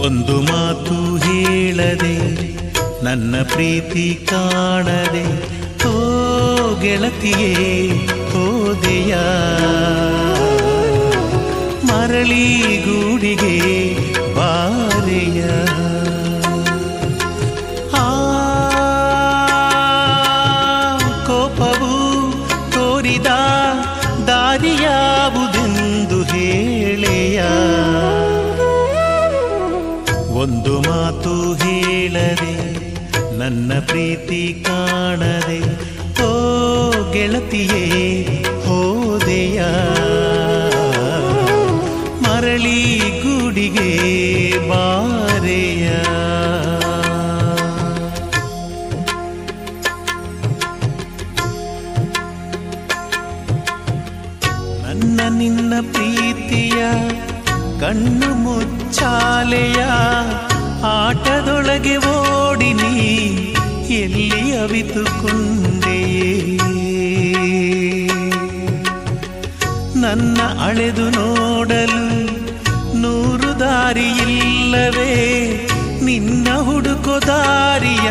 ಒಂದು ಮಾತು ಹೇಳದೆ ನನ್ನ ಪ್ರೀತಿ ಕಾಣದೆ ಓ ಗೆಳತಿಯೇ ಹೋದೆಯ ಮರಳಿ ಗೂಡಿಗೆ ಬಾರೆಯ ಆ ಕೋಪವು ತೋರಿದ ದಾರಿಯಾವುದೆಂದು ಹೇಳೆಯ ಒಂದು ಮಾತು ಹೇಳದೆ ನನ್ನ ಪ್ರೀತಿ ಕಾಣದೆ ಓ ಗೆಳತಿಯೇ ಹೋದೆಯ ಮರಳಿ ಗೂಡಿಗೆ ಬಾರೆಯ ನನ್ನ ನಿನ್ನ ಪ್ರೀತಿಯ ಕಣ್ಣು ಮುಚ್ಚಾಲೆಯ ಆಟದೊಳಗೆ ಓಡಿ ನೀ ಎಲ್ಲಿ ಅವಿತುಕೊಂಡೆಯೇ ನನ್ನ ಅಳೆದು ನೋಡಲು ನೂರು ದಾರಿ ಇಲ್ಲವೇ ನಿನ್ನ ಹುಡುಕೋ ದಾರಿಯ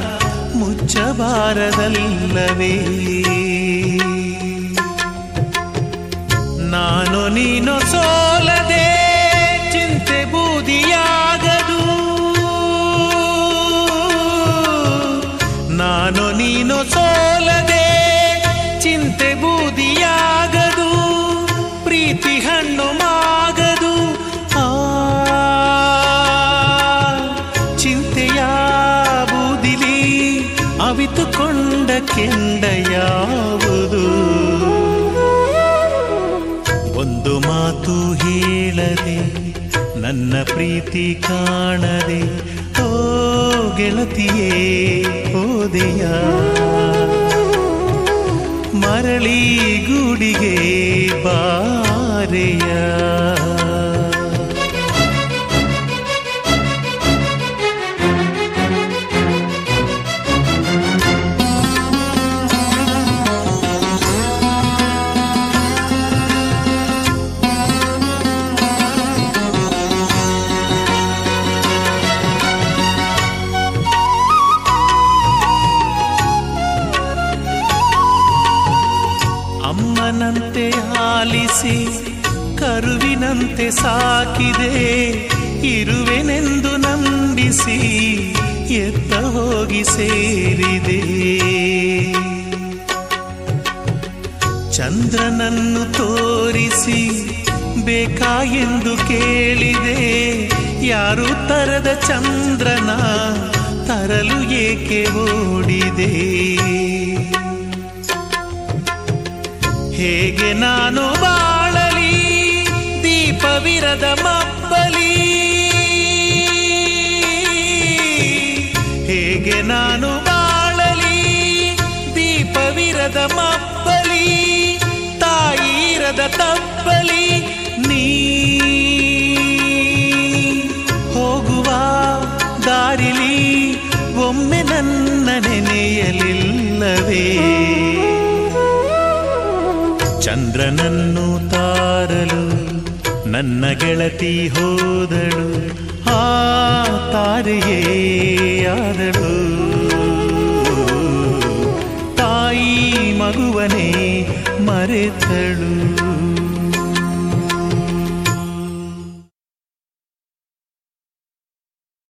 ಮುಚ್ಚಬಾರದಲ್ಲವೇ ನಾನು ನೀನು ಸೋಲದೆ ಚಿಂತೆ ಬೂದಿಯಾಗದು ನಾನು ನೀನು ಸೋಲದೆ ಚಿಂತೆ ಬೂದಿಯಾಗದು ಪ್ರೀತಿ ಹಣ್ಣು ಮಾಗದು ಆ ಚಿಂತೆಯ ಬೂದಿಲಿ ಅವಿತುಕೊಂಡ ಕೆಂಡ ಯಾವುದು ಒಂದು ಮಾತು ಹೇಳದೆ ನನ್ನ ಪ್ರೀತಿ ಕಾಣದೆ ಓ ಗೆಳತಿಯೇ ಹೋದೆಯ ಮರಳಿ ಗೂಡಿಗೆ ಬಾರೆಯ ಅಮ್ಮನಂತೆ ಆಲಿಸಿ ಕರುವಿನಂತೆ ಸಾಕಿದೆ ಇರುವೆನೆಂದು ನಂಬಿಸಿ ಎತ್ತ ಹೋಗಿ ಸೇರಿದೆ ಚಂದ್ರನನ್ನು ತೋರಿಸಿ ಬೇಕಾ ಎಂದು ಕೇಳಿದೆ ಯಾರು ತರದ ಚಂದ್ರನ ತರಲು ಏಕೆ ಓಡಿದೆ ಹೇಗೆ ನಾನು ಬಾಳಲಿ ದೀಪವಿರದ ಮಬ್ಬಲಿ ಹೇಗೆ ನಾನು ಬಾಳಲಿ ದೀಪವಿರದ ಮಬ್ಬಲಿ ತಾಯಿರದ ತಪ್ಪಲಿ ನೀ ಹೋಗುವ ದಾರಿಲಿ ಒಮ್ಮೆ ನನ್ನ ನೆನೆಯಲಿಲ್ಲವೇ ಚಂದ್ರನನ್ನು ತಾರಲು ನನ್ನ ಗೆಳತಿ ಹೋದಳು ಆ ತಾರೆಯೇ ಆದಳು ತಾಯಿ ಮಗುವನೇ ಮರೆತಳು